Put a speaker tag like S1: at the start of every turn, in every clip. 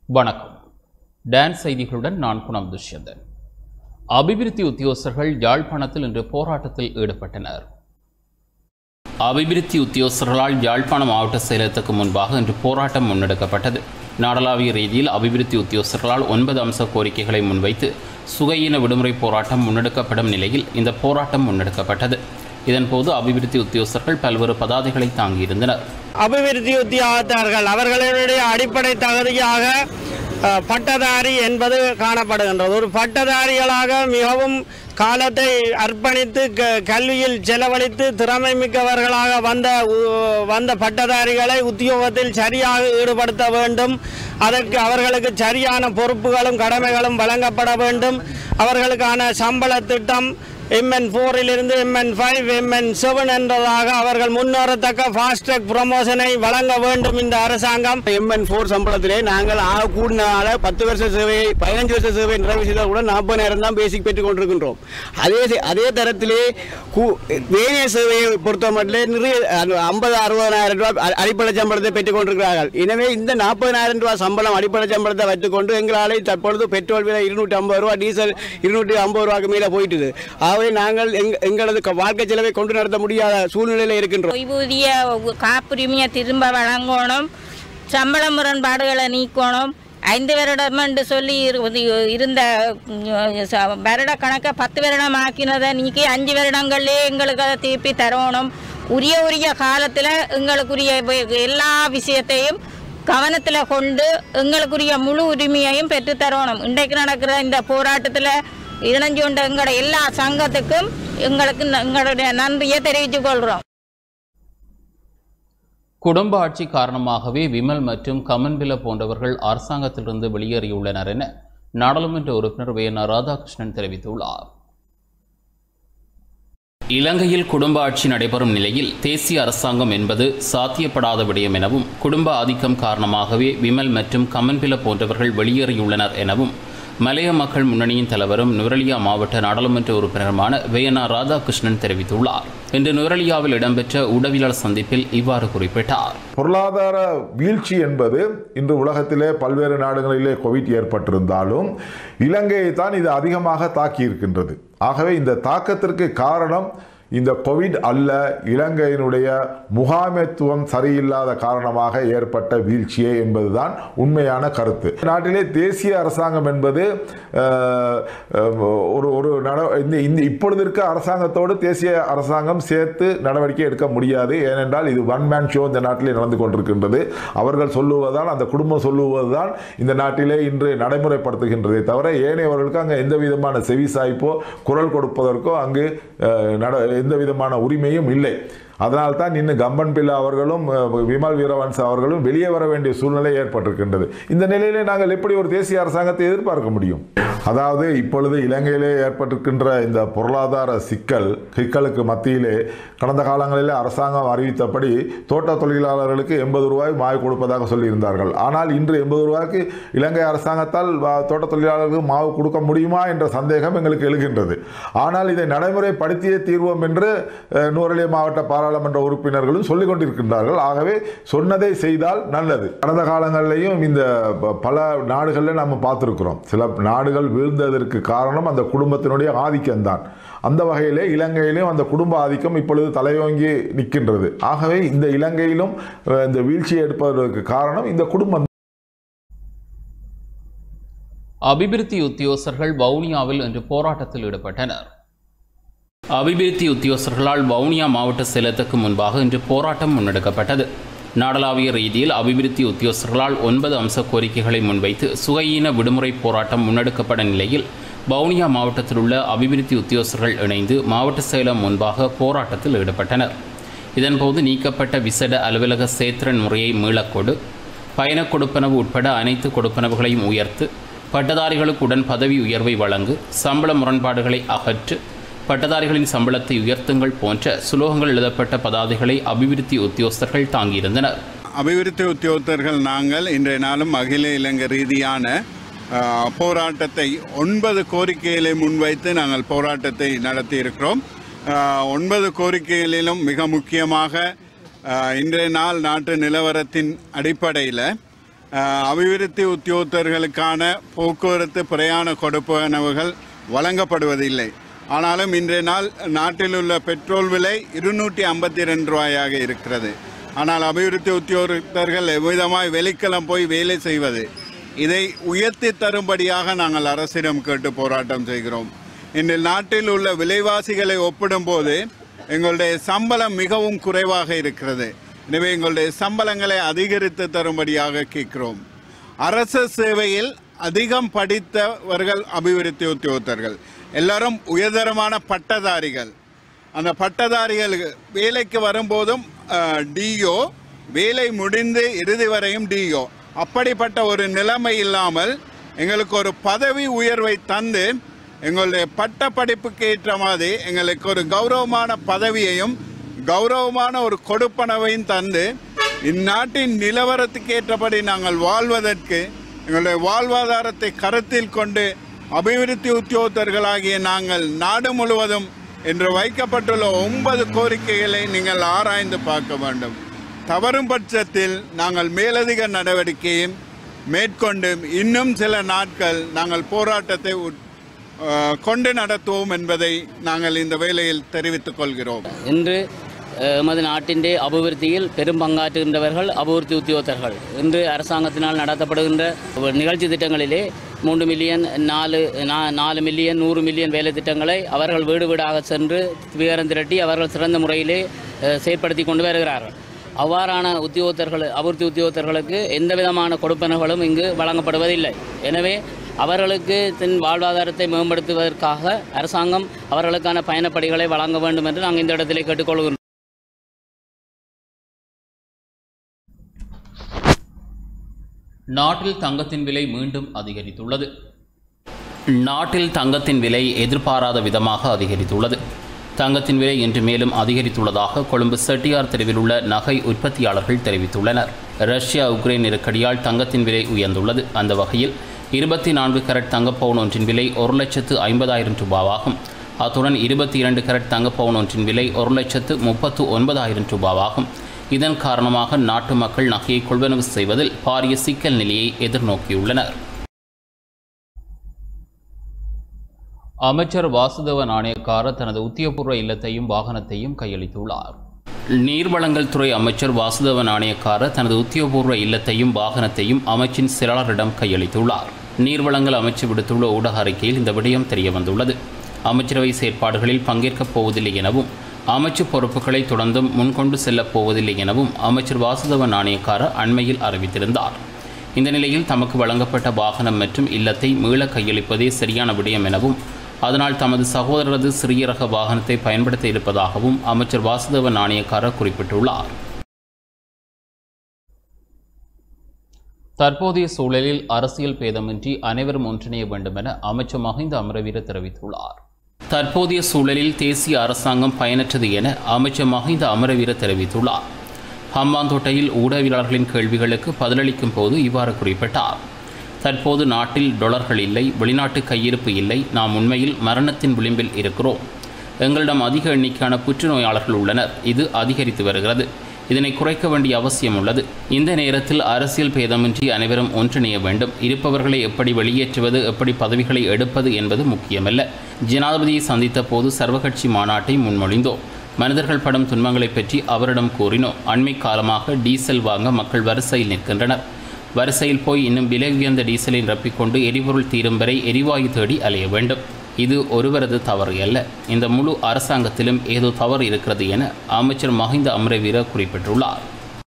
S1: வணக்கம் டான்ஸ் செய்திகளுடன் நான் குணம் துஷ்யந்தன் அபிவிருத்தி உத்தியோகஸ்தர்கள் யாழ்ப்பாணத்தில் இன்று போராட்டத்தில் ஈடுபட்டனர் அபிவிருத்தி உத்தியோகஸ்தர்களால் யாழ்ப்பாண மாவட்ட செயலகத்துக்கு முன்பாக இன்று போராட்டம் முன்னெடுக்கப்பட்டது நாடளாவிய ரீதியில் அபிவிருத்தி உத்தியோகஸ்தர்களால் ஒன்பது அம்ச கோரிக்கைகளை முன்வைத்து சுகையின விடுமுறை போராட்டம் முன்னெடுக்கப்படும் நிலையில் இந்த போராட்டம் முன்னெடுக்கப்பட்டது இதன்போது அபிவிருத்தி உத்தியோகஸ்தர்கள் பல்வேறு பதாதைகளை தாங்கியிருந்தனர்
S2: அபிவிருத்தி உத்தியோகத்தர்கள் அவர்களுடைய அடிப்படை தகுதியாக அஹ், பட்டதாரி என்பது காணப்படுகின்றது ஒரு பட்டதாரிகளாக மிகவும் காலத்தை அர்ப்பணித்து க- கல்வியில் செலவழித்து திறமை மிக்கவர்களாக வந்த உ- வந்த பட்டதாரிகளை உத்தியோகத்தில் சரியாக ஈடுபடுத்த வேண்டும் அதற்கு அவர்களுக்கு சரியான பொறுப்புகளும் கடமைகளும் வழங்கப்பட வேண்டும் அவர்களுக்கான சம்பள திட்டம் எம்என் ஃபோரிலிருந்து எம்என் ஃபைவ் எம்என் செவன் என்றதாக அவர்கள் முன்னேறத்தக்க ஃபாஸ்ட் ட்ராக் ப்ரமோஷனை வழங்க வேண்டும் இந்த அரசாங்கம்
S3: எம்என் ஃபோர் சம்பளத்திலே நாங்கள் ஆக கூடினால பத்து வருஷ சேவையை பதினஞ்சு வருஷ சேவை நிறைவு செய்தால் கூட நாற்பதாயிரம் தான் பேசிக் பெற்றுக் கொண்டிருக்கின்றோம் அதே சே- அதே தரத்திலே கூ- வேலை சேவையை பொறுத்த மட்டும் நிறைய ஐம்பது அறுபதாயிரம் ரூபாய் அ- அடிப்படை சம்பளத்தை பெற்றுக் கொண்டிருக்கிறார்கள் எனவே இந்த நாற்பதாயிரம் ரூபாய் சம்பளம் அடிப்படை சம்பளத்தை வைத்துக்கொண்டு எங்களால் தற்பொழுது பெட்ரோல் விலை இருநூற்றி ஐம்பது ரூபா டீசல் இருநூற்றி ஐம்பது ரூபாய்க்கு மேலே போயிட்டுது ஆகவே நாங்கள் எங்க- எங்களது க- வாழ்க்கை செலவை கொண்டு நடத்த முடியாத சூழ்நிலையில் இருக்கின்றோம்
S4: ஓய்வூதிய காப்புரிமையை திரும்ப வழங்கணும் சம்பள முரண்பாடுகளை நீக்கணும் ஐந்து வருடம் என்று சொல்லி இரு- இருந்த உம், ச- வருட கணக்கை பத்து வருடம் ஆக்கினதை நீக்கி அஞ்சு வருடங்கள்லேயே எங்களுக்கு அதை திருப்பி தரணும் உரிய உரிய காலத்தில் எங்களுக்குரிய வி- எல்லா விஷயத்தையும் கவனத்தில் கொண்டு எங்களுக்குரிய முழு உரிமையையும் பெற்றுத் தரணும் இன்றைக்கு நடக்கிற இந்த போராட்டத்தில் இணைஞ்சு கொண்ட எங்களோட எல்லா சங்கத்துக்கும் எங்களுக்கு ந- எங்களுடைய நன்றியை தெரிவித்துக் கொள்கிறோம்
S1: குடும்ப ஆட்சி காரணமாகவே விமல் மற்றும் கமன்பில போன்றவர்கள் அரசாங்கத்திலிருந்து வெளியேறியுள்ளனர் என நாடாளுமன்ற உறுப்பினர் வே என் ராதாகிருஷ்ணன் தெரிவித்துள்ளார் இலங்கையில் குடும்ப ஆட்சி நடைபெறும் நிலையில் தேசிய அரசாங்கம் என்பது சாத்தியப்படாத விடயம் எனவும் குடும்ப ஆதிக்கம் காரணமாகவே விமல் மற்றும் கமன்பில போன்றவர்கள் வெளியேறியுள்ளனர் எனவும் மலைய மக்கள் முன்னணியின் தலைவரும் நுவரலியா மாவட்ட நாடாளுமன்ற உறுப்பினருமான வேயனா ராதாகிருஷ்ணன் தெரிவித்துள்ளார் இன்று நுவரலியாவில் இடம்பெற்ற ஊடகவியலாளர் சந்திப்பில் இவ்வாறு குறிப்பிட்டார்
S5: பொருளாதார வீழ்ச்சி என்பது இன்று உலகத்திலே பல்வேறு நாடுகளிலே கோவிட் ஏற்பட்டிருந்தாலும் இலங்கையை தான் இது அதிகமாக தாக்கி இருக்கின்றது ஆகவே இந்த தாக்கத்திற்கு காரணம் இந்த கோவிட் அல்ல இலங்கையினுடைய முகாமைத்துவம் சரியில்லாத காரணமாக ஏற்பட்ட வீழ்ச்சியே என்பதுதான் உண்மையான கருத்து நாட்டிலே தேசிய அரசாங்கம் என்பது அஹ், அஹ், ஒரு ஒரு நட இந்த இந்த இப்பொழுது இருக்க அரசாங்கத்தோடு தேசிய அரசாங்கம் சேர்த்து நடவடிக்கை எடுக்க முடியாது ஏனென்றால் இது ஒன் மேன் ஷோ இந்த நாட்டிலே நடந்து கொண்டிருக்கின்றது அவர்கள் சொல்லுவதால் அந்த குடும்பம் சொல்லுவதுதான் இந்த நாட்டிலே இன்று நடைமுறைப்படுத்துகின்றதே தவிர ஏனையவர்களுக்கு அங்கே எந்த விதமான செவிசாய்ப்போ குரல் கொடுப்பதற்கோ அங்கு அஹ், நட எந்த விதமான உரிமையும் இல்லை அதனால் தான் இன்னும் கம்பன் பில்லா அவர்களும் அஹ், விமல் வீரவன்ச அவர்களும் வெளியே வர வேண்டிய சூழ்நிலை ஏற்பட்டிருக்கின்றது இந்த நிலையிலே நாங்கள் எப்படி ஒரு தேசிய அரசாங்கத்தை எதிர்பார்க்க முடியும் அதாவது இப்பொழுது இலங்கையிலே ஏற்பட்டிருக்கின்ற இந்த பொருளாதார சிக்கல் சிக்கலுக்கு மத்தியிலே கடந்த காலங்களிலே அரசாங்கம் அறிவித்தபடி தோட்ட தொழிலாளர்களுக்கு எண்பது ரூபாய் மாவு கொடுப்பதாக சொல்லியிருந்தார்கள் ஆனால் இன்று எண்பது ரூபாய்க்கு இலங்கை அரசாங்கத்தால் வா- தோட்ட தொழிலாளர்களுக்கு மாவு கொடுக்க முடியுமா என்ற சந்தேகம் எங்களுக்கு எழுகின்றது ஆனால் இதை நடைமுறைப்படுத்தியே தீர்வோம் என்று அஹ், நூறலிய மாவட்ட பாராளுமன்ற உறுப்பினர்களும் சொல்லிக் கொண்டிருக்கின்றார்கள் ஆகவே சொன்னதை செய்தால் நல்லது கடந்த காலங்களிலேயும் இந்த ப- பல நாடுகளில் நம்ம பார்த்துருக்கிறோம் சில நாடுகள் வீழ்ந்ததற்கு காரணம் அந்த குடும்பத்தினுடைய ஆதிக்கம்தான் அந்த வகையிலே இலங்கையிலும் அந்த குடும்ப ஆதிக்கம் இப்பொழுது தலையோங்கி நிற்கின்றது ஆகவே இந்த இலங்கையிலும் அஹ், இந்த வீழ்ச்சியை எடுப்பதற்கு காரணம் இந்த குடும்பம்
S1: அபிவிருத்தி உத்தியோகஸ்தர்கள் வவுனியாவில் இன்று போராட்டத்தில் ஈடுபட்டனர் அபிவிருத்தி உத்தியோகஸ்தர்களால் வவுனியா மாவட்ட செயலகத்துக்கு முன்பாக இன்று போராட்டம் முன்னெடுக்கப்பட்டது நாடளாவிய ரீதியில் அபிவிருத்தி உத்தியோகஸ்தர்களால் ஒன்பது அம்ச கோரிக்கைகளை முன்வைத்து சுகையீன விடுமுறை போராட்டம் முன்னெடுக்கப்பட்ட நிலையில் வவுனியா மாவட்டத்தில் உள்ள அபிவிருத்தி உத்தியோகஸ்தர்கள் இணைந்து மாவட்ட செயலம் முன்பாக போராட்டத்தில் ஈடுபட்டனர் இதன்போது நீக்கப்பட்ட விசேட அலுவலக சேத்திரன் முறையை மீளக்கொடு பயண கொடுப்பனவு உட்பட அனைத்து கொடுப்பனவுகளையும் உயர்த்து பட்டதாரிகளுக்கு உடன் பதவி உயர்வை வழங்கு சம்பள முரண்பாடுகளை அகற்று பட்டதாரிகளின் சம்பளத்தை உயர்த்துங்கள் போன்ற சுலோகங்கள் எழுதப்பட்ட பதாதைகளை அபிவிருத்தி உத்தியோகஸ்தர்கள் தாங்கியிருந்தனர்
S6: அபிவிருத்தி உத்தியோகத்தர்கள் நாங்கள் இன்றைய நாளும் அகில இலங்கை ரீதியான ஆ, போராட்டத்தை ஒன்பது கோரிக்கைகளை முன்வைத்து நாங்கள் போராட்டத்தை நடத்தி இருக்கிறோம் ஆ, ஒன்பது கோரிக்கைகளிலும் மிக முக்கியமாக ஆ, இன்றைய நாள் நாட்டு நிலவரத்தின் அடிப்படையில் அஹ், அபிவிருத்தி உத்தியோகத்தர்களுக்கான போக்குவரத்து பிரயாண கொடுப்பனவுகள் வழங்கப்படுவதில்லை ஆனாலும் இன்றைய நாள் நாட்டில் உள்ள பெட்ரோல் விலை இருநூற்றி ஐம்பத்தி ரெண்டு ரூபாயாக இருக்கிறது ஆனால் அபிவிருத்தி உத்தியோகத்தர்கள் எவ்விதமாய் வெளிக்களம் போய் வேலை செய்வது இதை உயர்த்தி தரும்படியாக நாங்கள் அரசிடம் கேட்டு போராட்டம் செய்கிறோம் இன்று நாட்டில் உள்ள விலைவாசிகளை ஒப்பிடும்போது எங்களுடைய சம்பளம் மிகவும் குறைவாக இருக்கிறது எனவே எங்களுடைய சம்பளங்களை அதிகரித்து தரும்படியாக கேட்கிறோம் அரசு சேவையில் அதிகம் படித்தவர்கள் அபிவிருத்தி உத்தியோகத்தர்கள் எல்லாரும் உயர்தரமான பட்டதாரிகள் அந்த பட்டதாரிகள் வேலைக்கு வரும்போதும் டிஓ வேலை முடிந்து இறுதி வரையும் டிஓ அப்படிப்பட்ட ஒரு நிலைமை இல்லாமல் எங்களுக்கு ஒரு பதவி உயர்வை தந்து எங்களுடைய பட்ட படிப்புக்கு ஏற்ற மாதிரி எங்களுக்கு ஒரு கௌரவமான பதவியையும் கௌரவமான ஒரு கொடுப்பனவையும் தந்து இந்நாட்டின் நிலவரத்துக்கு ஏற்றபடி நாங்கள் வாழ்வதற்கு எங்களுடைய வாழ்வாதாரத்தை கருத்தில் கொண்டு அபிவிருத்தி உத்தியோகத்தர்களாகிய நாங்கள் நாடு முழுவதும் இன்று வைக்கப்பட்டுள்ள ஒன்பது கோரிக்கைகளை நீங்கள் ஆராய்ந்து பார்க்க வேண்டும் தவறும் பட்சத்தில் நாங்கள் மேலதிக நடவடிக்கையும் மேற்கொண்டு இன்னும் சில நாட்கள் நாங்கள் போராட்டத்தை உட்- அஹ், கொண்டு நடத்துவோம் என்பதை நாங்கள் இந்த வேளையில் தெரிவித்துக் கொள்கிறோம்
S7: இன்று அஹ், எமது நாட்டின் அபிவிருத்தியில் பெரும் பங்காற்றுகின்றவர்கள் அபிவிருத்தி உத்தியோகத்தர்கள் இன்று அரசாங்கத்தினால் நடத்தப்படுகின்ற நிகழ்ச்சி திட்டங்களிலே மூன்று மில்லியன் நாலு நா- நாலு மில்லியன் நூறு மில்லியன் வேலை திட்டங்களை அவர்கள் வீடு வீடாக சென்று விவரம் திரட்டி அவர்கள் சிறந்த முறையிலே அஹ், செயற்படுத்தி கொண்டு வருகிறார்கள் அவ்வாறான உத்தியோகத்தர்கள் அபிவிருத்தி உத்தியோகத்தர்களுக்கு எந்த விதமான கொடுப்பனகளும் இங்கு வழங்கப்படுவதில்லை எனவே அவர்களுக்கு தன் வாழ்வாதாரத்தை மேம்படுத்துவதற்காக அரசாங்கம் அவர்களுக்கான பயணப்படிகளை வழங்க வேண்டும் என்று நாங்கள் இந்த இடத்திலே கேட்டுக்கொள்கிறோம்
S1: நாட்டில் தங்கத்தின் விலை மீண்டும் அதிகரித்துள்ளது நாட்டில் தங்கத்தின் விலை எதிர்பாராத விதமாக அதிகரித்துள்ளது தங்கத்தின் விலை இன்று மேலும் அதிகரித்துள்ளதாக கொழும்பு செட்டியார் தெருவில் உள்ள நகை உற்பத்தியாளர்கள் தெரிவித்துள்ளனர் ரஷ்யா உக்ரைன் நெருக்கடியால் தங்கத்தின் விலை உயர்ந்துள்ளது அந்த வகையில் இருபத்தி நான்கு கரட் தங்க பவுன் ஒன்றின் விலை ஒரு லட்சத்து ஐம்பதாயிரம் ரூபாவாகும் அத்துடன் இருபத்தி இரண்டு கரட் தங்க பவுன் ஒன்றின் விலை ஒரு லட்சத்து முப்பத்து ஒன்பதாயிரம் ரூபாவாகும் இதன் காரணமாக நாட்டு மக்கள் நகையை கொள்வனவு செய்வதில் பாரிய சிக்கல் நிலையை எதிர்நோக்கியுள்ளனர் அமைச்சர் வாசுதேவ நாணயக்கார தனது உத்தியோகபூர்வ இல்லத்தையும் வாகனத்தையும் கையளித்துள்ளார் நீர்வளங்கள் துறை அமைச்சர் வாசுதேவ நாணயக்கார தனது உத்தியோகபூர்வ இல்லத்தையும் வாகனத்தையும் அமைச்சின் செயலாளரிடம் கையளித்துள்ளார் நீர்வளங்கள் அமைச்சு விடுத்துள்ள ஊடக அறிக்கையில் இந்த விடயம் தெரிய வந்துள்ளது அமைச்சரவை செயற்பாடுகளில் பங்கேற்கப் போவதில்லை எனவும் அமைச்சு பொறுப்புகளை தொடர்ந்தும் முன்கொண்டு செல்லப் போவதில்லை எனவும் அமைச்சர் வாசுதேவ நாணயக்கார அண்மையில் அறிவித்திருந்தார் இந்த நிலையில் தமக்கு வழங்கப்பட்ட வாகனம் மற்றும் இல்லத்தை மீள கையளிப்பதே சரியான விடயம் எனவும் அதனால் தமது சகோதரரது சிறிய ரக வாகனத்தை பயன்படுத்த இருப்பதாகவும் அமைச்சர் வாசுதேவ நாணயக்கார குறிப்பிட்டுள்ளார் தற்போதைய சூழலில் அரசியல் பேதமின்றி அனைவரும் ஒன்றிணைய வேண்டும் என அமைச்சர் மஹிந்த அமரவீர தெரிவித்துள்ளார் தற்போதைய சூழலில் தேசிய அரசாங்கம் பயனற்றது என அமைச்சர் மஹிந்த அமரவீர தெரிவித்துள்ளார் ஹம்பாந்தோட்டையில் ஊடகவியலாளர்களின் கேள்விகளுக்கு பதிலளிக்கும் போது இவ்வாறு குறிப்பிட்டார் தற்போது நாட்டில் டொலர்கள் இல்லை வெளிநாட்டு கையிருப்பு இல்லை நாம் உண்மையில் மரணத்தின் விளிம்பில் இருக்கிறோம் எங்களிடம் அதிக எண்ணிக்கையான புற்றுநோயாளர்கள் உள்ளனர் இது அதிகரித்து வருகிறது இதனை குறைக்க வேண்டிய அவசியம் உள்ளது இந்த நேரத்தில் அரசியல் பேதமின்றி அனைவரும் ஒன்றிணைய வேண்டும் இருப்பவர்களை எப்படி வெளியேற்றுவது எப்படி பதவிகளை எடுப்பது என்பது முக்கியமல்ல ஜனாதிபதியை சந்தித்த போது சர்வகட்சி மாநாட்டை முன்மொழிந்தோம் மனிதர்கள் படும் துன்பங்களை பற்றி அவரிடம் கூறினோம் அண்மை காலமாக டீசல் வாங்க மக்கள் வரிசையில் நிற்கின்றனர் வரிசையில் போய் இன்னும் விலை உயர்ந்த டீசலை நிரப்பிக்கொண்டு எரிபொருள் தீரும் வரை எரிவாயு தேடி அலைய வேண்டும் இது ஒருவரது தவறு அல்ல இந்த முழு அரசாங்கத்திலும் ஏதோ தவறு இருக்கிறது என அமைச்சர் மஹிந்த அமரவீர குறிப்பிட்டுள்ளார்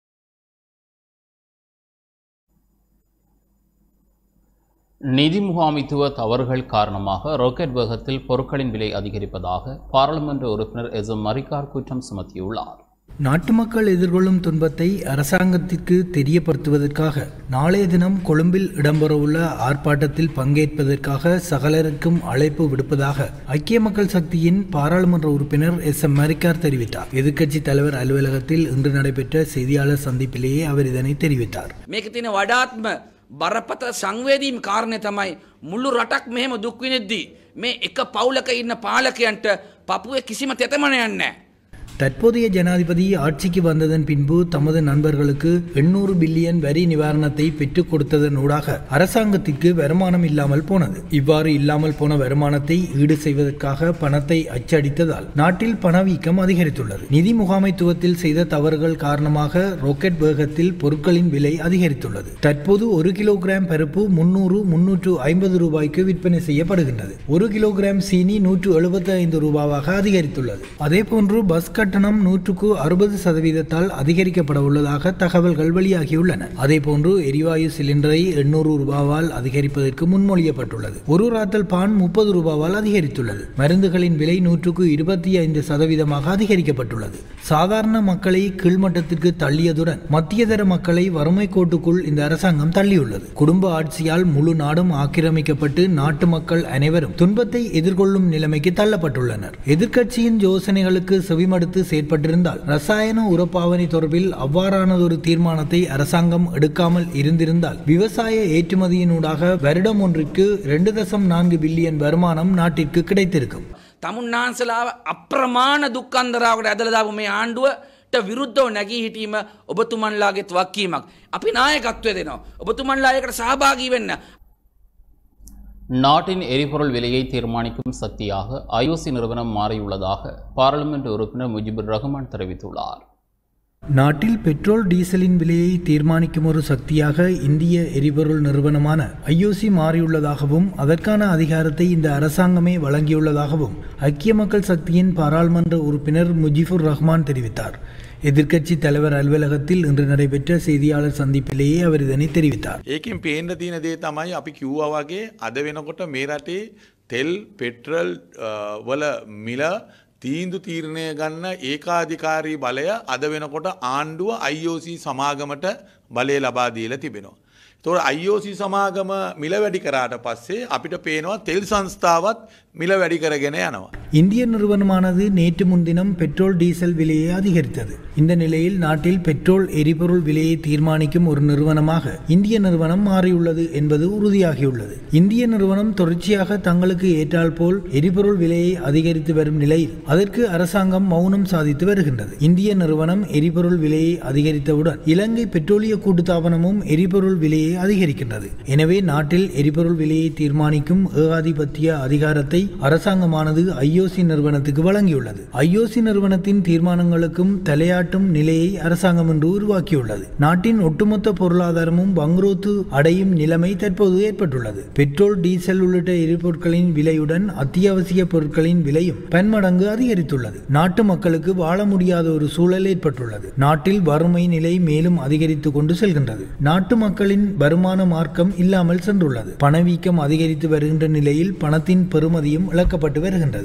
S1: நிதி முகாமைத்துவ தவறுகள் காரணமாக ராக்கெட் வேகத்தில் பொருட்களின் விலை அதிகரிப்பதாக பாராளுமன்ற உறுப்பினர் எஸ் எம் மரிக்கார் குற்றம் சுமத்தியுள்ளார்
S8: நாட்டு மக்கள் எதிர்கொள்ளும் துன்பத்தை அரசாங்கத்திற்கு தெரியப்படுத்துவதற்காக நாளைய தினம் கொழும்பில் இடம்பெறவுள்ள ஆர்ப்பாட்டத்தில் பங்கேற்பதற்காக சகலருக்கும் அழைப்பு விடுப்பதாக ஐக்கிய மக்கள் சக்தியின் பாராளுமன்ற உறுப்பினர் எஸ் எம் மரிக்கார் தெரிவித்தார் எதிர்க்கட்சி தலைவர் அலுவலகத்தில் இன்று நடைபெற்ற செய்தியாளர் சந்திப்பிலேயே அவர் இதனை தெரிவித்தார்
S9: මේක තියෙන වඩාත්ම බරපත සංවේදීම් කාරණය තමයි මුළු රටක් මෙහෙම දුක්විනෙද්දී මේ එක පවුලක ඉන්න පාලකයන්ට පපුුව කිසිම තෙතමනයන්න.
S8: தற்போதைய ஜனாதிபதி ஆட்சிக்கு வந்ததன் பின்பு தமது நண்பர்களுக்கு எண்ணூறு பில்லியன் வரி நிவாரணத்தை பெற்றுக் கொடுத்ததனூடாக அரசாங்கத்திற்கு வருமானம் இல்லாமல் போனது இவ்வாறு இல்லாமல் போன வருமானத்தை ஈடு செய்வதற்காக பணத்தை அச்சடித்ததால் நாட்டில் பணவீக்கம் அதிகரித்துள்ளது நிதி முகாமைத்துவத்தில் செய்த தவறுகள் காரணமாக ராக்கெட் வேகத்தில் பொருட்களின் விலை அதிகரித்துள்ளது தற்போது ஒரு கிலோகிராம் பருப்பு முன்னூறு முன்னூற்று ஐம்பது ரூபாய்க்கு விற்பனை செய்யப்படுகின்றது ஒரு கிலோகிராம் சீனி நூற்று எழுபத்தி ஐந்து ரூபாவாக அதிகரித்துள்ளது அதேபோன்று பஸ் கட்டணம் நூற்றுக்கு அறுபது சதவீதத்தால் அதிகரிக்கப்பட உள்ளதாக தகவல்கள் வெளியாகியுள்ளன அதேபோன்று எரிவாயு சிலிண்டரை எண்ணூறு ரூபாவால் அதிகரிப்பதற்கு முன்மொழியப்பட்டுள்ளது ஒரு ராத்தல் பான் முப்பது ரூபாவால் அதிகரித்துள்ளது மருந்துகளின் விலை நூற்றுக்கு இருபத்தி ஐந்து சதவீதமாக அதிகரிக்கப்பட்டுள்ளது சாதாரண மக்களை கீழ்மட்டத்திற்கு தள்ளியதுடன் மத்தியதர மக்களை வறுமை கோட்டுக்குள் இந்த அரசாங்கம் தள்ளியுள்ளது குடும்ப ஆட்சியால் முழு நாடும் ஆக்கிரமிக்கப்பட்டு நாட்டு மக்கள் அனைவரும் துன்பத்தை எதிர்கொள்ளும் நிலைமைக்கு தள்ளப்பட்டுள்ளனர் எதிர்க்கட்சியின் யோசனைகளுக்கு செவிமடுத்து செயற்பட்டிருந்தால் ரசாயன உரப்பாவனை தொடர்பில் அவ்வாறானதொரு தீர்மானத்தை அரசாங்கம் எடுக்காமல் இருந்திருந்தால் விவசாய ஏற்றுமதியினூடாக வருடம் ஒன்றிற்கு இரண்டு தசம் நான்கு பில்லியன் வருமானம் நாட்டிற்கு கிடைத்திருக்கும்
S9: තමුන්නාන්සලාව අප්‍රමාණ දුක්කන්දරාවට ඇදලදාපු මේ ආණ්ඩුවට විරුද්ධව නැගී හිටීම ඔබතුමන්ලාගෙත් වක්කීමක්. අපි නායකත්වය දෙනවා. ඔබතුමන්ලා ඒකට සහභාගී වෙන්න.
S1: நாட்டின் எரிபொருள் விலையை தீர்மானிக்கும் சக்தியாக ஐஓசி நிறுவனம் மாறியுள்ளதாக பாராளுமன்ற உறுப்பினர் முஜிபுர் ரஹ்மான் தெரிவித்துள்ளார்
S8: நாட்டில் பெட்ரோல் டீசலின் விலையை தீர்மானிக்கும் ஒரு சக்தியாக இந்திய எரிபொருள் நிறுவனமான ஐஓசி மாறியுள்ளதாகவும் அதற்கான அதிகாரத்தை இந்த அரசாங்கமே வழங்கியுள்ளதாகவும் ஐக்கிய மக்கள் சக்தியின் பாராளுமன்ற உறுப்பினர் முஜிபுர் ரஹ்மான் தெரிவித்தார் எதிர்க்கட்சி தலைவர் அலுவலகத்தில் இன்று நடைபெற்ற செய்தியாளர் சந்திப்பிலேயே அவர் இதனை தெரிவித்தார்
S10: ඒකෙන් පේන්න තියෙන දේ තමයි අපි කිව්වා වගේ අද වෙනකොට මේ රටේ තෙල් පෙට්‍රල් අ, වල මිල තීන්දු තීරණය ගන්න ඒකාධිකාරී බලය අද වෙනකොට ආණ්ඩුව IOC සමාගමට බලය ලබා දීලා තිබෙනවා. තොර IOC සමාගම මිල වැඩි කරාට පස්සේ අපිට පේනවා තෙල් සංස්ථාවත් මිල වැඩි කරගෙන යනවා.
S8: இந்திய நிறுவனமானது நேற்று முன்தினம் பெட்ரோல் டீசல் விலையை அதிகரித்தது இந்த நிலையில் நாட்டில் பெட்ரோல் எரிபொருள் விலையை தீர்மானிக்கும் ஒரு நிறுவனமாக இந்திய நிறுவனம் மாறியுள்ளது என்பது உறுதியாகியுள்ளது இந்திய நிறுவனம் தொடர்ச்சியாக தங்களுக்கு ஏற்றால் போல் எரிபொருள் விலையை அதிகரித்து வரும் நிலையில் அதற்கு அரசாங்கம் மௌனம் சாதித்து வருகின்றது இந்திய நிறுவனம் எரிபொருள் விலையை அதிகரித்தவுடன் இலங்கை பெட்ரோலிய கூட்டுத்தாபனமும் எரிபொருள் விலையை அதிகரிக்கின்றது எனவே நாட்டில் எரிபொருள் விலையை தீர்மானிக்கும் ஏகாதிபத்திய அதிகாரத்தை அரசாங்கமானது ஐஓசி நிறுவனத்துக்கு வழங்கியுள்ளது ஐஓசி நிறுவனத்தின் தீர்மானங்களுக்கும் தலையாட்டும் நிலையை அரசாங்கம் இன்று உருவாக்கியுள்ளது நாட்டின் ஒட்டுமொத்த பொருளாதாரமும் பங்குரோத்து அடையும் நிலைமை தற்போது ஏற்பட்டுள்ளது பெட்ரோல் டீசல் உள்ளிட்ட எரிபொருட்களின் விலையுடன் அத்தியாவசிய பொருட்களின் விலையும் பன்மடங்கு அதிகரித்துள்ளது நாட்டு மக்களுக்கு வாழ முடியாத ஒரு சூழல் ஏற்பட்டுள்ளது நாட்டில் வறுமை நிலை மேலும் அதிகரித்து கொண்டு செல்கின்றது நாட்டு மக்களின் வருமான மார்க்கம் இல்லாமல் சென்றுள்ளது பணவீக்கம் அதிகரித்து வருகின்ற நிலையில் பணத்தின் பெறுமதியும் இழக்கப்பட்டு வருகின்றது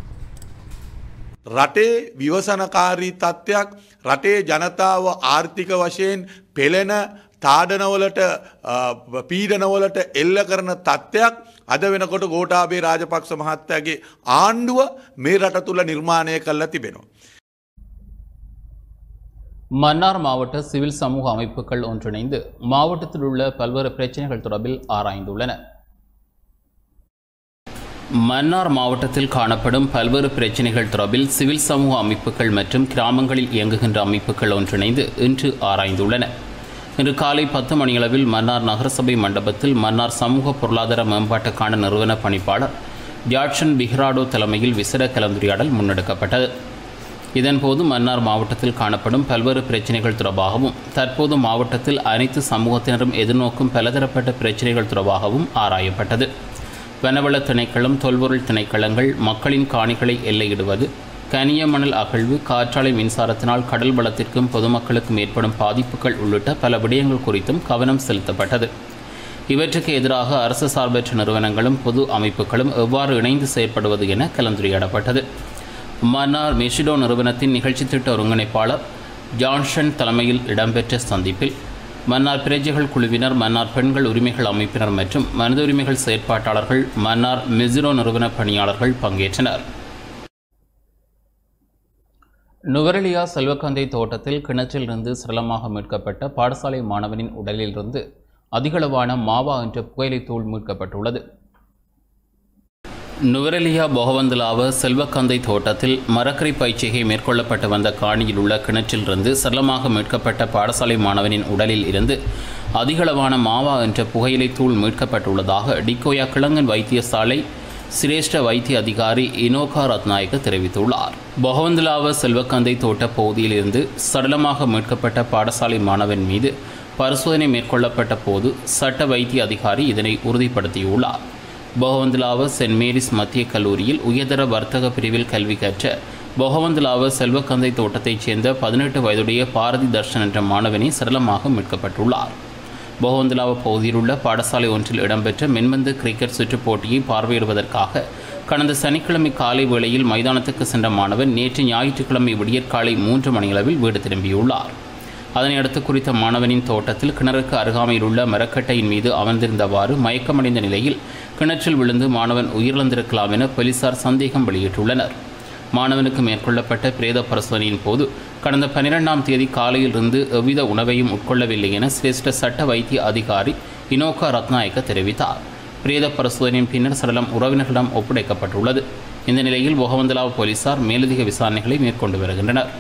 S10: රටේ විවසනකාරී තත්ත්වයක් රටේ ජනතාව ආර්ථික වශයෙන් පෙළෙන තාඩනවලට අ, පීඩනවලට එල්ල කරන තත්ත්වයක් අද වෙනකොට ගෝටාබේ රාජපක්ෂ මහත්තයාගේ ආණ්ඩුව මේ රට තුළ නිර්මාණය කල්ලා තිබෙනවා.
S1: மன்னார் மாவட்ட சிவில் சமூக அமைப்புகள் ஒன்றிணைந்து மாவட்டத்தில் உள்ள பல்வேறு பிரச்சனைகள் தொடர்பில் ஆராய்ந்துள்ளன மன்னார் மாவட்டத்தில் காணப்படும் பல்வேறு பிரச்சனைகள் தொடர்பில் சிவில் சமூக அமைப்புகள் மற்றும் கிராமங்களில் இயங்குகின்ற அமைப்புகள் ஒன்றிணைந்து இன்று ஆராய்ந்துள்ளன இன்று காலை பத்து மணியளவில் மன்னார் நகரசபை மண்டபத்தில் மன்னார் சமூக பொருளாதார மேம்பாட்டுக்கான நிறுவன பணிப்பாளர் ஜாட்சன் பிஹ்ராடோ தலைமையில் விசேட கலந்துரையாடல் முன்னெடுக்கப்பட்டது இதன்போது மன்னார் மாவட்டத்தில் காணப்படும் பல்வேறு பிரச்சனைகள் தொடர்பாகவும் தற்போது மாவட்டத்தில் அனைத்து சமூகத்தினரும் எதிர்நோக்கும் பலதரப்பட்ட பிரச்சனைகள் தொடர்பாகவும் ஆராயப்பட்டது வனவள திணைக்களம் தொல்பொருள் திணைக்களங்கள் மக்களின் காணிகளை எல்லையிடுவது கனிய மணல் அகழ்வு காற்றாலை மின்சாரத்தினால் கடல் வளத்திற்கும் பொதுமக்களுக்கும் ஏற்படும் பாதிப்புகள் உள்ளிட்ட பல விடயங்கள் குறித்தும் கவனம் செலுத்தப்பட்டது இவற்றுக்கு எதிராக அரசு சார்பற்ற நிறுவனங்களும் பொது அமைப்புகளும் எவ்வாறு இணைந்து செயற்படுவது என கலந்துரையாடப்பட்டது மன்னார் மெஷிடோ நிறுவனத்தின் நிகழ்ச்சி திட்ட ஒருங்கிணைப்பாளர் ஜான்சன் தலைமையில் இடம்பெற்ற சந்திப்பில் மன்னார் பிரஜைகள் குழுவினர் மன்னார் பெண்கள் உரிமைகள் அமைப்பினர் மற்றும் மனித உரிமைகள் செயற்பாட்டாளர்கள் மன்னார் மெசிடோ நிறுவன பணியாளர்கள் பங்கேற்றனர் நுவரெலியா செல்வக்கந்தை தோட்டத்தில் கிணற்றிலிருந்து சரளமாக மீட்கப்பட்ட பாடசாலை மாணவனின் உடலிலிருந்து அதிகளவான மாவா என்ற புகையிலை தூள் மீட்கப்பட்டுள்ளது நுவரெலியா பொகவந்தலாவ செல்வக்கந்தை தோட்டத்தில் மரக்கறி பயிற்சிகை மேற்கொள்ளப்பட்டு வந்த காணியில் உள்ள கிணற்றிலிருந்து சரளமாக மீட்கப்பட்ட பாடசாலை மாணவனின் உடலில் இருந்து அதிகளவான மாவா என்ற புகையிலை தூள் மீட்கப்பட்டுள்ளதாக டிக்கோயா கிழங்கன் வைத்தியசாலை சிரேஷ்ட வைத்திய அதிகாரி இனோகா ரத்நாயக்க தெரிவித்துள்ளார் பொகவந்தலாவ செல்வக்கந்தை தோட்ட பகுதியில் இருந்து சடலமாக மீட்கப்பட்ட பாடசாலை மாணவன் மீது பரிசோதனை மேற்கொள்ளப்பட்ட போது சட்ட வைத்திய அதிகாரி இதனை உறுதிப்படுத்தியுள்ளார் பொகவந்தலாவ சென்ட் மேரிஸ் மத்திய கல்லூரியில் உயர்தர வர்த்தக பிரிவில் கல்வி கற்ற பொகவந்தலாவ செல்வக்கந்தை தோட்டத்தைச் சேர்ந்த பதினெட்டு வயதுடைய பாரதி தர்ஷன் என்ற மாணவனை சரளமாக மீட்கப்பட்டுள்ளார் பொகவந்தலாவ பகுதியில் உள்ள பாடசாலை ஒன்றில் இடம்பெற்ற மென்மந்து கிரிக்கெட் சுற்றுப் போட்டியை பார்வையிடுவதற்காக கடந்த சனிக்கிழமை காலை வேளையில் மைதானத்துக்கு சென்ற மாணவன் நேற்று ஞாயிற்றுக்கிழமை விடியற்காலை மூன்று மணியளவில் வீடு திரும்பியுள்ளார் அதனையடுத்து குறித்த மாணவனின் தோட்டத்தில் கிணறுக்கு அருகாமையில் உள்ள மரக்கட்டையின் மீது அமர்ந்திருந்தவாறு மயக்கமடைந்த நிலையில் கிணற்றில் விழுந்து மாணவன் உயிரிழந்திருக்கலாம் என போலீசார் சந்தேகம் வெளியிட்டுள்ளனர் மாணவனுக்கு மேற்கொள்ளப்பட்ட பிரேத பரிசோதனையின் போது கடந்த பனிரெண்டாம் தேதி காலையிலிருந்து எவ்வித உணவையும் உட்கொள்ளவில்லை என சிரேஷ்ட சட்ட வைத்திய அதிகாரி இனோகா ரத்நாயக்க தெரிவித்தார் பிரேத பரிசோதனையின் பின்னர் சடலம் உறவினர்களிடம் ஒப்படைக்கப்பட்டுள்ளது இந்த நிலையில் பொகவந்தலாவ் போலீசார் மேலதிக விசாரணைகளை மேற்கொண்டு வருகின்றனர்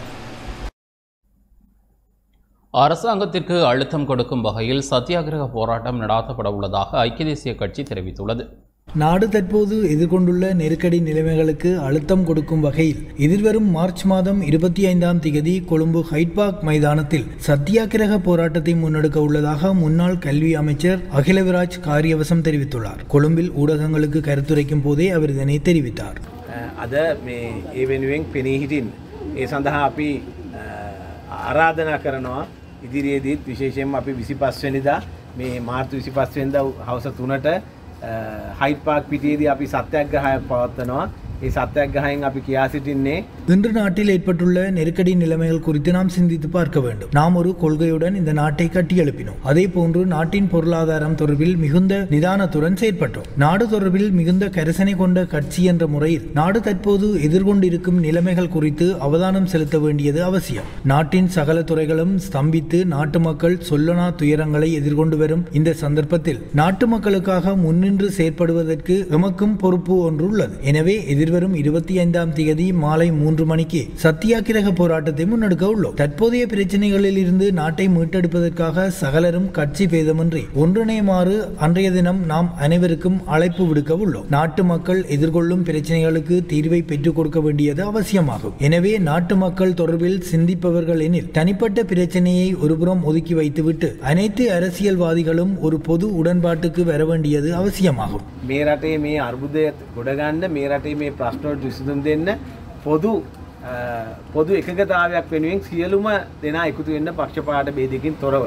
S1: அரசாங்கத்திற்கு அழுத்தம் கொடுக்கும் வகையில் சத்தியாகிரக போராட்டம் நடாத்தப்பட உள்ளதாக ஐக்கிய தேசிய கட்சி தெரிவித்துள்ளது
S8: நாடு தற்போது எதிர்கொண்டுள்ள நெருக்கடி நிலைமைகளுக்கு அழுத்தம் கொடுக்கும் வகையில் எதிர்வரும் மார்ச் மாதம் இருபத்தி ஐந்தாம் திகதி கொழும்பு ஹைட்பாக் மைதானத்தில் சத்தியாகிரக போராட்டத்தை முன்னெடுக்க உள்ளதாக முன்னாள் கல்வி அமைச்சர் அகிலவிராஜ் காரியவசம் தெரிவித்துள்ளார் கொழும்பில் ஊடகங்களுக்கு கருத்துரைக்கும் போதே அவர் இதனை தெரிவித்தார்
S11: අද මේ ඒ වෙනුවෙන් පෙනී හිටින්. ඒ සඳහා අපි අ, ආරාධනා කරනවා ඉදිරියේදීත් විශේෂයෙන්ම අපි විසි පස්වනිදා මේ මාර්තු විසි පස්වෙන්ද හවස තුනට හයිට පාක් පිටියේදී අපි සත්‍යග්‍රහයක් පවත්වනවා ඒ සත්‍යග්‍රහයෙන් අපි කියා සිටින්නේ
S8: இன்று நாட்டில் ஏற்பட்டுள்ள நெருக்கடி நிலைமைகள் குறித்து நாம் சிந்தித்து பார்க்க வேண்டும் நாம் ஒரு கொள்கையுடன் இந்த நாட்டை கட்டியெழுப்பினோம் அதே போன்று நாட்டின் பொருளாதாரம் தொடர்பில் மிகுந்த நிதானத்துடன் செயற்பட்டோம் நாடு தொடர்பில் மிகுந்த கரிசனை கொண்ட கட்சி என்ற முறையில் நாடு தற்போது எதிர்கொண்டிருக்கும் நிலைமைகள் குறித்து அவதானம் செலுத்த வேண்டியது அவசியம் நாட்டின் சகல துறைகளும் ஸ்தம்பித்து நாட்டு மக்கள் சொல்லனா துயரங்களை எதிர்கொண்டு வரும் இந்த சந்தர்ப்பத்தில் நாட்டு மக்களுக்காக முன்னின்று செயற்படுவதற்கு எமக்கும் பொறுப்பு ஒன்று உள்ளது எனவே எதிர்வரும் இருபத்தி ஐந்தாம் தேதி மாலை மூன்று மணிக்கு சத்தியாகிரக போராட்டத்தை முன்னெடுக்க உள்ளோம் தற்போதைய பிரச்சனைகளில் இருந்து நாட்டை மீட்டெடுப்பதற்காக சகலரும் கட்சி பேதமின்றி ஒன்றிணையுமாறு அன்றைய தினம் நாம் அனைவருக்கும் அழைப்பு விடுக்க உள்ளோம் நாட்டு மக்கள் எதிர்கொள்ளும் பிரச்சனைகளுக்கு தீர்வை பெற்றுக் கொடுக்க வேண்டியது அவசியமாகும் எனவே நாட்டு மக்கள் தொடர்பில் சிந்திப்பவர்கள் எனில் தனிப்பட்ட பிரச்சனையை ஒருபுறம் ஒதுக்கி வைத்துவிட்டு அனைத்து அரசியல்வாதிகளும் ஒரு பொது உடன்பாட்டுக்கு வர வேண்டியது அவசியமாகும்
S11: මේ රටේ මේ අර්බුදය ගොඩගන්න මේ රටේ මේ ප්‍රශ්නෝට විසඳුම් දෙන්න පොදු අ, පොදු එකගතාවයක් වෙනුවෙන් සියලුම දෙනා එකතු වෙන්න පක්ෂපාට බේදකින් තොරව.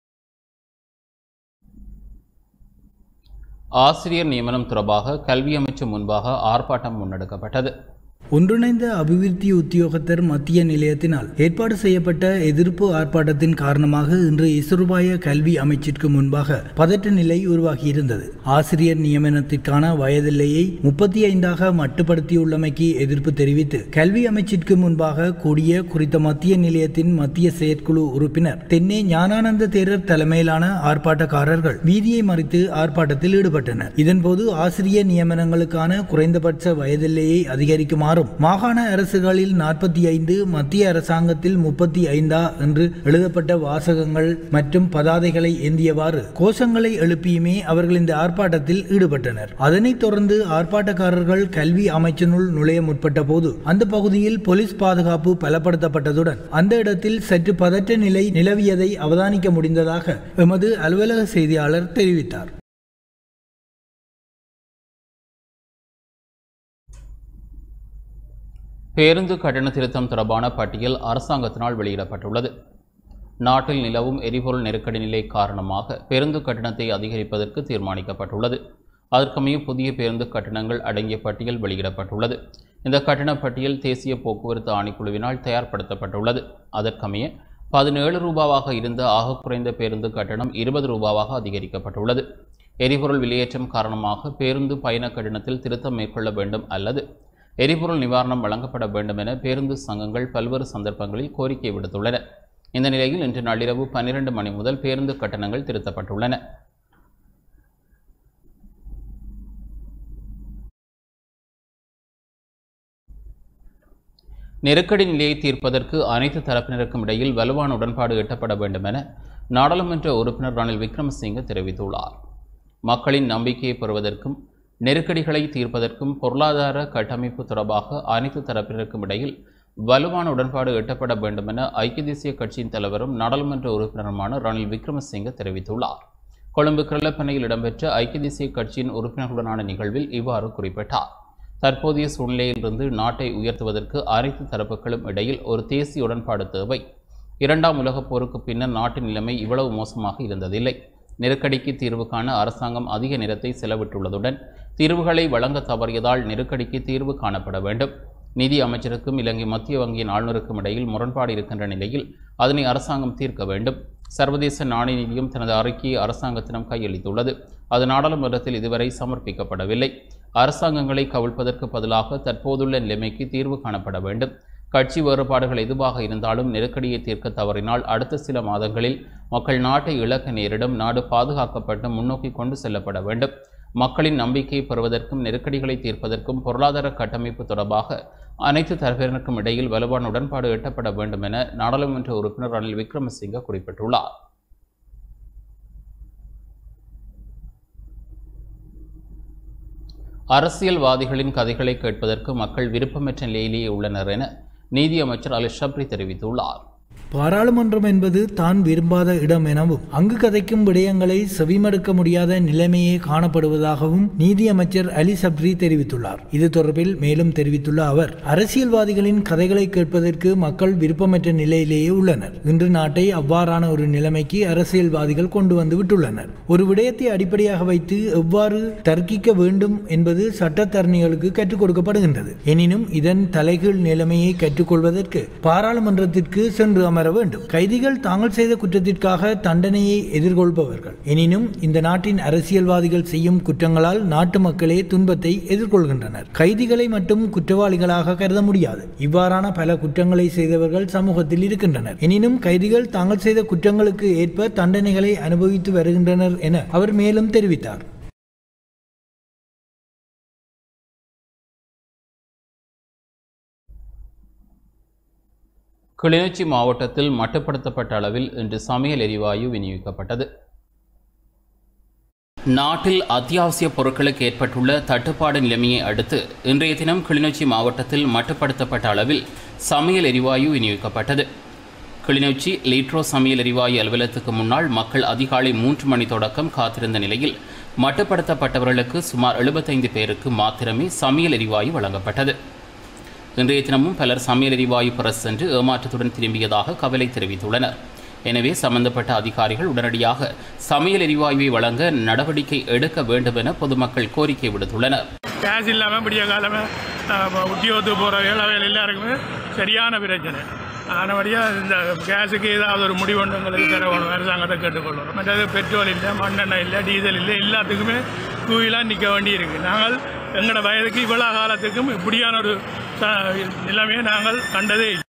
S1: ஆசிரியர் நியமனம் தொடர்பாக கல்வி அமைச்சு முன்பாக ஆர்ப்பாட்டம் முன்னெடுக்கப்பட்டது
S8: ஒன்றிணைந்த அபிவிருத்தி உத்தியோகத்தர் மத்திய நிலையத்தினால் ஏற்பாடு செய்யப்பட்ட எதிர்ப்பு ஆர்ப்பாட்டத்தின் காரணமாக இன்று இசுருபாய கல்வி அமைச்சிற்கு முன்பாக பதட்ட நிலை உருவாகியிருந்தது ஆசிரியர் நியமனத்திற்கான வயதில்லையை முப்பத்தி ஐந்தாக மட்டுப்படுத்தியுள்ளமைக்கு எதிர்ப்பு தெரிவித்து கல்வி அமைச்சிற்கு முன்பாக கூடிய குறித்த மத்திய நிலையத்தின் மத்திய செயற்குழு உறுப்பினர் தென்னே ஞானானந்த தேரர் தலைமையிலான ஆர்ப்பாட்டக்காரர்கள் வீதியை மறித்து ஆர்ப்பாட்டத்தில் ஈடுபட்டனர் இதன்போது ஆசிரியர் நியமனங்களுக்கான குறைந்தபட்ச வயதில்லையை அதிகரிக்குமாறும் மாகாண அரசுகளில் நாற்பத்தி ஐந்து மத்திய அரசாங்கத்தில் முப்பத்தி ஐந்தா என்று எழுதப்பட்ட வாசகங்கள் மற்றும் பதாதைகளை ஏந்தியவாறு கோஷங்களை எழுப்பியுமே அவர்கள் இந்த ஆர்ப்பாட்டத்தில் ஈடுபட்டனர் அதனைத் தொடர்ந்து ஆர்ப்பாட்டக்காரர்கள் கல்வி அமைச்சினுள் நுழைய முற்பட்ட போது அந்த பகுதியில் போலீஸ் பாதுகாப்பு பலப்படுத்தப்பட்டதுடன் அந்த இடத்தில் சற்று பதற்ற நிலை நிலவியதை அவதானிக்க முடிந்ததாக எமது அலுவலக செய்தியாளர் தெரிவித்தார்
S1: பேருந்து கட்டண திருத்தம் தொடர்பான பட்டியல் அரசாங்கத்தினால் வெளியிடப்பட்டுள்ளது நாட்டில் நிலவும் எரிபொருள் நெருக்கடி நிலை காரணமாக பேருந்து கட்டணத்தை அதிகரிப்பதற்கு தீர்மானிக்கப்பட்டுள்ளது அதற்கமைய புதிய பேருந்து கட்டணங்கள் அடங்கிய பட்டியல் வெளியிடப்பட்டுள்ளது இந்த கட்டண பட்டியல் தேசிய போக்குவரத்து ஆணைக்குழுவினால் தயார்படுத்தப்பட்டுள்ளது அதற்கமைய பதினேழு ரூபாவாக இருந்த ஆக குறைந்த பேருந்து கட்டணம் இருபது ரூபாவாக அதிகரிக்கப்பட்டுள்ளது எரிபொருள் விலையேற்றம் காரணமாக பேருந்து பயண கட்டணத்தில் திருத்தம் மேற்கொள்ள வேண்டும் அல்லது எரிபொருள் நிவாரணம் வழங்கப்பட வேண்டும் என பேருந்து சங்கங்கள் பல்வேறு சந்தர்ப்பங்களில் கோரிக்கை விடுத்துள்ளன இந்த நிலையில் இன்று நள்ளிரவு பன்னிரண்டு மணி முதல் பேருந்து கட்டணங்கள் திருத்தப்பட்டுள்ளன நெருக்கடி நிலையை தீர்ப்பதற்கு அனைத்து தரப்பினருக்கும் இடையில் வலுவான உடன்பாடு எட்டப்பட வேண்டும் என நாடாளுமன்ற உறுப்பினர் ரணில் விக்ரமசிங்க தெரிவித்துள்ளார் மக்களின் நம்பிக்கையை பெறுவதற்கும் நெருக்கடிகளை தீர்ப்பதற்கும் பொருளாதார கட்டமைப்பு தொடர்பாக அனைத்து தரப்பினருக்கும் இடையில் வலுவான உடன்பாடு எட்டப்பட வேண்டும் என ஐக்கிய தேசிய கட்சியின் தலைவரும் நாடாளுமன்ற உறுப்பினருமான ரணில் விக்ரமசிங்க தெரிவித்துள்ளார் கொழும்பு கிரளப்பனையில் இடம்பெற்ற ஐக்கிய தேசிய கட்சியின் உறுப்பினர்களுடனான நிகழ்வில் இவ்வாறு குறிப்பிட்டார் தற்போதைய சூழ்நிலையிலிருந்து நாட்டை உயர்த்துவதற்கு அனைத்து தரப்புகளும் இடையில் ஒரு தேசிய உடன்பாடு தேவை இரண்டாம் உலகப் போருக்கு பின்னர் நாட்டின் நிலைமை இவ்வளவு மோசமாக இருந்ததில்லை நெருக்கடிக்கு தீர்வு காண அரசாங்கம் அதிக நேரத்தை செலவிட்டுள்ளதுடன் தீர்வுகளை வழங்க தவறியதால் நெருக்கடிக்கு தீர்வு காணப்பட வேண்டும் நிதி அமைச்சருக்கும் இலங்கை மத்திய வங்கியின் ஆளுநருக்கும் இடையில் முரண்பாடு இருக்கின்ற நிலையில் அதனை அரசாங்கம் தீர்க்க வேண்டும் சர்வதேச நாணய நிதியம் தனது அறிக்கையை அரசாங்கத்திடம் கையளித்துள்ளது அது நாடாளுமன்றத்தில் இதுவரை சமர்ப்பிக்கப்படவில்லை அரசாங்கங்களை கவிழ்ப்பதற்கு பதிலாக தற்போதுள்ள நிலைமைக்கு தீர்வு காணப்பட வேண்டும் கட்சி வேறுபாடுகள் எதுவாக இருந்தாலும் நெருக்கடியை தீர்க்க தவறினால் அடுத்த சில மாதங்களில் மக்கள் நாட்டை இழக்க நேரிடும் நாடு பாதுகாக்கப்பட்டு முன்னோக்கி கொண்டு செல்லப்பட வேண்டும் மக்களின் நம்பிக்கையை பெறுவதற்கும் நெருக்கடிகளை தீர்ப்பதற்கும் பொருளாதார கட்டமைப்பு தொடர்பாக அனைத்து தரப்பினருக்கும் இடையில் வலுவான உடன்பாடு எட்டப்பட வேண்டும் என நாடாளுமன்ற உறுப்பினர் ரணில் விக்ரமசிங்க குறிப்பிட்டுள்ளார் அரசியல்வாதிகளின் கதைகளை கேட்பதற்கு மக்கள் விருப்பமற்ற நிலையிலேயே உள்ளனர் என நீதி அமைச்சர் அலி ஷப்ரி தெரிவித்துள்ளார்
S8: பாராளுமன்றம் என்பது தான் விரும்பாத இடம் எனவும் அங்கு கதைக்கும் விடயங்களை செவிமடுக்க முடியாத நிலைமையே காணப்படுவதாகவும் நீதியமைச்சர் அலி சப்ரி தெரிவித்துள்ளார் இது தொடர்பில் மேலும் தெரிவித்துள்ள அவர் அரசியல்வாதிகளின் கதைகளை கேட்பதற்கு மக்கள் விருப்பமற்ற நிலையிலேயே உள்ளனர் இன்று நாட்டை அவ்வாறான ஒரு நிலைமைக்கு அரசியல்வாதிகள் கொண்டு வந்து விட்டுள்ளனர் ஒரு விடயத்தை அடிப்படையாக வைத்து எவ்வாறு தர்க்கிக்க வேண்டும் என்பது சட்டத்தரணிகளுக்கு கற்றுக் கொடுக்கப்படுகின்றது எனினும் இதன் தலைகீழ் நிலைமையை கற்றுக்கொள்வதற்கு பாராளுமன்றத்திற்கு சென்று அமர வேண்டும் கைதிகள் தாங்கள் செய்த குற்றத்திற்காக தண்டனையை எதிர்கொள்பவர்கள் எனினும் இந்த நாட்டின் அரசியல்வாதிகள் செய்யும் குற்றங்களால் நாட்டு மக்களே துன்பத்தை எதிர்கொள்கின்றனர் கைதிகளை மட்டும் குற்றவாளிகளாக கருத முடியாது இவ்வாறான பல குற்றங்களை செய்தவர்கள் சமூகத்தில் இருக்கின்றனர் எனினும் கைதிகள் தாங்கள் செய்த குற்றங்களுக்கு ஏற்ப தண்டனைகளை அனுபவித்து வருகின்றனர் என அவர் மேலும் தெரிவித்தார்
S1: கிளிநொச்சி மாவட்டத்தில் மட்டுப்படுத்தப்பட்ட அளவில் இன்று சமையல் எரிவாயு விநியோகிக்கப்பட்டது நாட்டில் அத்தியாவசிய பொருட்களுக்கு ஏற்பட்டுள்ள தட்டுப்பாடு நிலைமையை அடுத்து இன்றைய தினம் கிளிநொச்சி மாவட்டத்தில் மட்டுப்படுத்தப்பட்ட அளவில் சமையல் எரிவாயு விநியோகிக்கப்பட்டது கிளிநொச்சி லீட்ரோ சமையல் எரிவாயு அலுவலகத்துக்கு முன்னால் மக்கள் அதிகாலை மூன்று மணி தொடக்கம் காத்திருந்த நிலையில் மட்டுப்படுத்தப்பட்டவர்களுக்கு சுமார் எழுபத்தைந்து பேருக்கு மாத்திரமே சமையல் எரிவாயு வழங்கப்பட்டது இன்றைய தினமும் பலர் சமையல் எரிவாயு பெற சென்று ஏமாற்றத்துடன் திரும்பியதாக கவலை தெரிவித்துள்ளனர் எனவே சம்பந்தப்பட்ட அதிகாரிகள் உடனடியாக சமையல் எரிவாயுவை வழங்க நடவடிக்கை எடுக்க வேண்டும் என பொதுமக்கள் கோரிக்கை விடுத்துள்ளனர்
S12: கேஸ் இல்லாமல் விடிய காலமாக உத்தியோகத்துக்கு போகிற வேலை எல்லாருக்குமே சரியான பிரச்சனை ஆனபடியாக இந்த கேஸுக்கு ஏதாவது ஒரு முடிவு எங்களுக்கு தர வேணும் அரசாங்கத்தை கேட்டுக்கொள்கிறோம் மற்றது பெட்ரோல் இல்லை மண்ணெண்ணெய் இல்லை டீசல் இல்லை எல்லாத்துக்குமே கூவிலாம் நிற்க வேண்டியிருக்கு நாங்கள் எங்களோட வயதுக்கு இவ்வளோ காலத்துக்கும் இப்படியான ஒரு ச- நிலைமையை நாங்கள் கண்டதே இல்லை.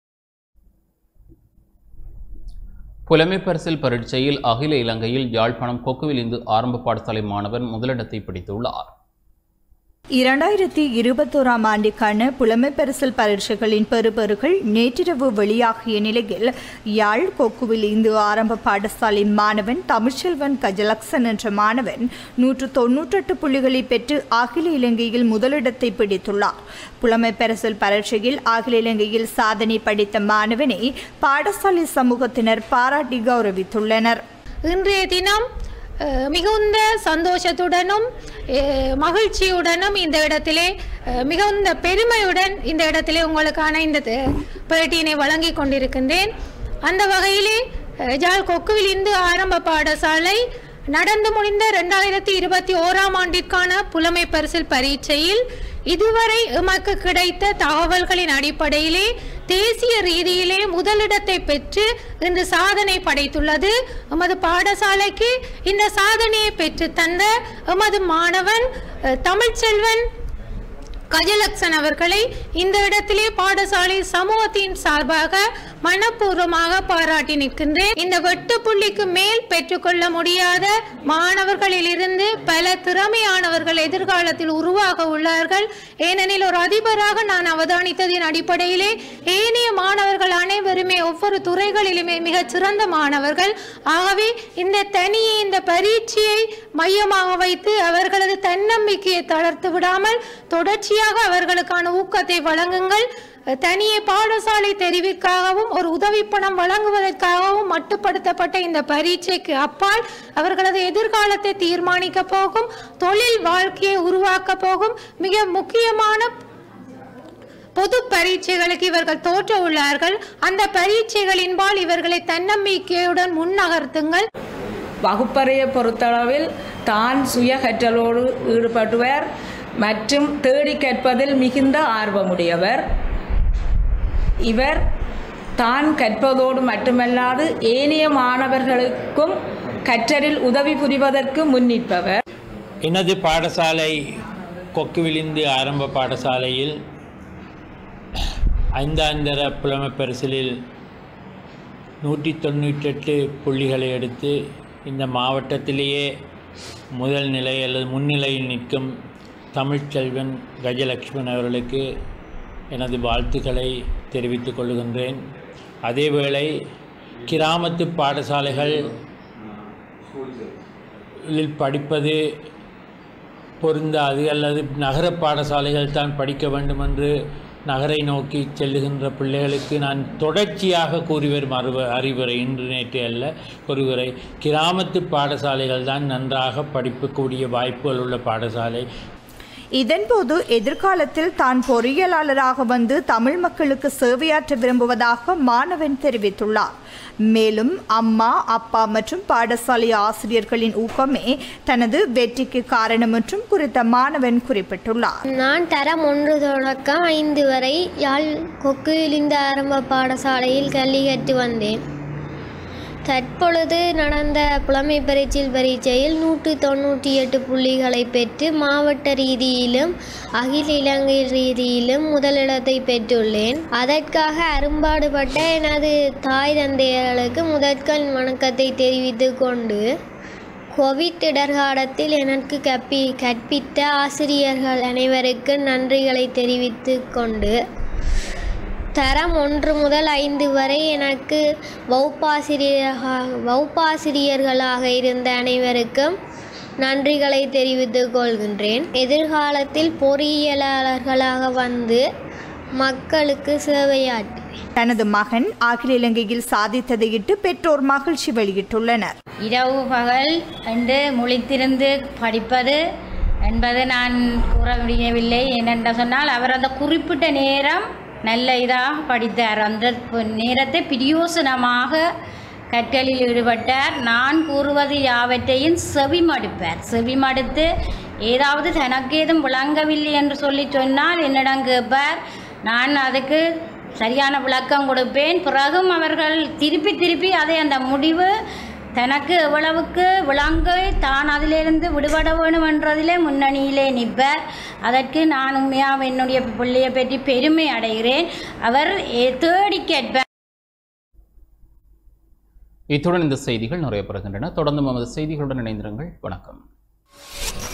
S1: புலமைப்பரிசில் பரீட்சையில் அகில இலங்கையில் யாழ்ப்பாணம் கொக்குவில் இந்து ஆரம்ப பாடசாலை மாணவன் முதலிடத்தை பிடித்துள்ளார்
S13: இரண்டாயிரத்தி இருபத்தோராம் ஆண்டுக்கான புலமைப் பரிசில் பரீட்சைகளின் பெறுபேறுகள் நேற்றிரவு வெளியாகிய நிலையில் யாழ் கொக்குவில் இந்து ஆரம்ப பாடசாலை மாணவன் தமிழ்ச்செல்வன் கஜலக்சன் என்ற மாணவன் நூற்று தொன்னூற்றெட்டு புள்ளிகளை பெற்று அகில இலங்கையில் முதலிடத்தை பிடித்துள்ளார் புலமைப் பரிசில் பரீட்சையில் அகில இலங்கையில் சாதனை படைத்த மாணவனை பாடசாலை சமூகத்தினர் பாராட்டி கௌரவித்துள்ளனர்
S14: இன்றைய தினம் அஹ், மிகுந்த சந்தோஷத்துடனும் அஹ், மகிழ்ச்சியுடனும் இந்த இடத்திலே அஹ், மிகுந்த பெருமையுடன் இந்த இடத்திலே உங்களுக்கான இந்த த- பேட்டியினை வழங்கி கொண்டிருக்கின்றேன் அந்த வகையிலே அஹ், ஜாழ் கொக்குவில் இந்து ஆரம்ப பாடசாலை நடந்து முடிந்த ரெண்டாயிரத்தி இருபத்தி ஓராம் ஆண்டிற்கான புலமை பரிசில் பரீட்சையில் இதுவரை எமக்கு கிடைத்த தகவல்களின் அடிப்படையிலே தேசிய ரீதியிலே முதலிடத்தை பெற்று இன்று சாதனை படைத்துள்ளது எமது பாடசாலைக்கு இந்த சாதனையை பெற்று தந்த எமது மாணவன் அஹ், தமிழ்ச்செல்வன் கஜலக்ஷன் அவர்களை இந்த இடத்திலே பாடசாலை சமூகத்தின் சார்பாக மனப்பூர்வமாக பாராட்டி நிற்கின்றேன் இந்த வெட்டுப்புள்ளிக்கு மேல் பெற்றுக்கொள்ள முடியாத மாணவர்களிலிருந்து பல திறமையானவர்கள் எதிர்காலத்தில் உருவாக உள்ளார்கள் ஏனெனில் ஒரு அதிபராக நான் அவதானித்ததின் அடிப்படையிலே ஏனைய மாணவர்கள் அனைவருமே ஒவ்வொரு துறைகளிலுமே மிகச் சிறந்த மாணவர்கள் ஆகவே இந்த தனியை இந்த பரீட்சையை மையமாக வைத்து அவர்களது தன்னம்பிக்கையை தளர்த்து விடாமல் தொடர்ச்சியாக அவர்களுக்கான ஊக்கத்தை வழங்குங்கள் தனியே பாடசாலை தெரிவிற்காகவும் ஒரு உதவிப்பணம் வழங்குவதற்காகவும் மட்டுப்படுத்தப்பட்ட இந்த பரீட்சைக்கு அப்பால் அவர்களது எதிர்காலத்தை தீர்மானிக்க போகும் தொழில் வாழ்க்கையை உருவாக்க போகும் மிக முக்கியமான பொது பரீட்சைகளுக்கு இவர்கள் தோற்ற உள்ளார்கள் அந்த பரீட்சைகளின்பால் இவர்களை தன்னம்பிக்கையுடன் முன்னகர்த்துங்கள்
S15: வகுப்பறையை பொறுத்தளவில் தான் சுய கற்றலோடு ஈடுபடுவர் மற்றும் தேடி கற்பதில் மிகுந்த ஆர்வமுடையவர் இவர் தான் கற்பதோடு மட்டுமல்லாது ஏனைய மாணவர்களுக்கும் கற்றலில் உதவி புரிவதற்கு முன்னிற்பவர்
S16: எனது பாடசாலை கொக்குவிலிந்து ஆரம்ப பாடசாலையில் ஐந்தாந்தர புலமை பரிசலில் நூற்றி தொண்ணூற்றெட்டு புள்ளிகளை எடுத்து இந்த மாவட்டத்திலேயே முதல் நிலை அல்லது முன்னிலையில் நிற்கும் தமிழ்ச்செல்வன் கஜலக்ஷ்மன் அவர்களுக்கு எனது வாழ்த்துக்களை தெரிவித்துக் கொள்கின்றேன் அதேவேளை கிராமத்து பாடசாலைகள் இல் படிப்பது பொருந்தாது அல்லது நகர பாடசாலைகள் தான் படிக்க வேண்டும் என்று நகரை நோக்கி செல்லுகின்ற பிள்ளைகளுக்கு நான் தொடர்ச்சியாக கூறி வரும் அறிவு அறிவுரை இன்று நேற்று அல்ல ஒருவரை கிராமத்து பாடசாலைகள் தான் நன்றாக படிக்கக்கூடிய வாய்ப்புகள் உள்ள பாடசாலை
S13: இதன்போது எதிர்காலத்தில் தான் பொறியியலாளராக வந்து தமிழ் மக்களுக்கு சேவையாற்ற விரும்புவதாக மாணவன் தெரிவித்துள்ளார் மேலும் அம்மா அப்பா மற்றும் பாடசாலை ஆசிரியர்களின் ஊக்கமே தனது வெற்றிக்கு காரணம் என்றும் குறித்த மாணவன் குறிப்பிட்டுள்ளார்
S17: நான் தரம் ஒன்று தொடக்கம் ஐந்து வரை யாழ் கொக்குவிலிந்த ஆரம்ப பாடசாலையில் கல்வி கற்று வந்தேன் தற்பொழுது நடந்த புலமை பரீட்சையில் பரீட்சையில் நூற்று தொண்ணூற்றி எட்டு புள்ளிகளை பெற்று மாவட்ட ரீதியிலும் அகில இலங்கை ரீதியிலும் முதலிடத்தை பெற்றுள்ளேன் அதற்காக அரும்பாடுபட்ட எனது தாய் தந்தையர்களுக்கு முதற்கண் வணக்கத்தை தெரிவித்துக் கொண்டு கோவிட் இடர்காலத்தில் எனக்கு கற்பி கற்பித்த ஆசிரியர்கள் அனைவருக்கும் நன்றிகளை தெரிவித்துக் கொண்டு தரம் ஒன்று முதல் ஐந்து வரை எனக்கு வகுப்பாசிரியராக வகுப்பாசிரியர்களாக இருந்த அனைவருக்கும் நன்றிகளை தெரிவித்துக் கொள்கின்றேன் எதிர்காலத்தில் பொறியியலாளர்களாக வந்து மக்களுக்கு சேவையாற்றுவேன்
S13: தனது மகன் அகில இலங்கையில் சாதித்ததையிட்டு பெற்றோர் மகிழ்ச்சி வெளியிட்டுள்ளனர்
S4: இரவு பகல் என்று முழித்திருந்து படிப்பது என்பது நான் கூற முடியவில்லை ஏனென்று சொன்னால் அவர் அந்த குறிப்பிட்ட நேரம் நல்ல இதாக படித்தார் அந்த ப- நேரத்தை பிரயோசனமாக கற்றலில் ஈடுபட்டார் நான் கூறுவது யாவற்றையும் செவிமடுப்பார் செவிமடுத்து ஏதாவது தனக்கு ஏதும் விளங்கவில்லை என்று சொல்லி சொன்னால் என்னிடம் கேட்பார் நான் அதுக்கு சரியான விளக்கம் கொடுப்பேன் பிறகும் அவர்கள் திருப்பி திருப்பி அதை அந்த முடிவு தனக்கு எவ்வளவுக்கு விளங்க தான் அதிலிருந்து விடுபட வேணும் என்றதிலே முன்னணியிலே நிற்பார் அதற்கு நான் உண்மையாக என்னுடைய பிள்ளையை பற்றி பெருமை அடைகிறேன் அவர் எ- தேடி கேட்பார்
S1: இத்துடன் இந்த செய்திகள் நிறைவு பெறுகின்றன தொடர்ந்து நமது செய்திகளுடன் இணைந்திருங்கள் வணக்கம்